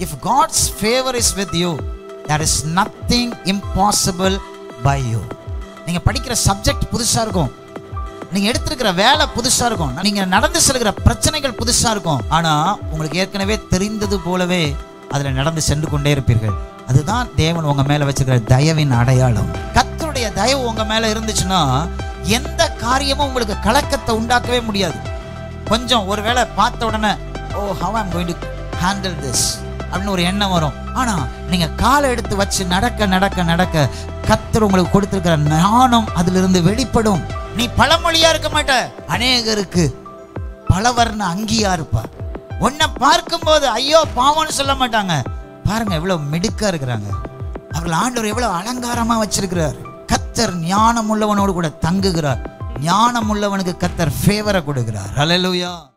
if God's favour is with you there is nothing impossible by you நீங்க படிக்கிற subject புதுசா இருக்கும் நீங்க எடுத்திருக்கிற வேலை புதுசா இருக்கும் நீங்க நடந்து செல்கிற பிரச்சனைகள் புதுசா இருக்கும் ஆனா உங்களுக்கு ஏற்கனவே தெரிந்தது போலவே அதுல நடந்து சென்று கொண்டே இருப்பீர்கள் அதுதான் தேவன் உங்க மேல வச்சிருக்கிற தயவின் அடையாளம் கர்த்தருடைய தயவு உங்க மேல இருந்துச்சுன்னா எந்த காரியமும் உங்களுக்கு கலக்கத்தை உண்டாக்கவே முடியாது கொஞ்சம் ஒருவேளை பார்த்த உடனே oh how I'm going to handle this அப்படின்னு ஒரு எண்ணம் வரும் ஆனா நீங்க காலை எடுத்து வச்சு நடக்க நடக்க நடக்க கத்தர் உங்களுக்கு கொடுத்திருக்கிற ஞானம் அதிலிருந்து வெளிப்படும் நீ பழமொழியா இருக்க மாட்ட அநேகருக்கு பலவர்ண அங்கியா இருப்பா உன்னை பார்க்கும்போது ஐயோ பாவம்னு சொல்ல மாட்டாங்க பாருங்க எவ்வளவு மிடுக்கா இருக்கிறாங்க அவர்கள் ஆண்டவர் எவ்வளவு அலங்காரமா வச்சிருக்கிறார் கத்தர் ஞானம் உள்ளவனோடு கூட தங்குகிறார் ஞானம் உள்ளவனுக்கு கத்தர் ஃபேவரை கொடுக்கிறார் ஹalleluya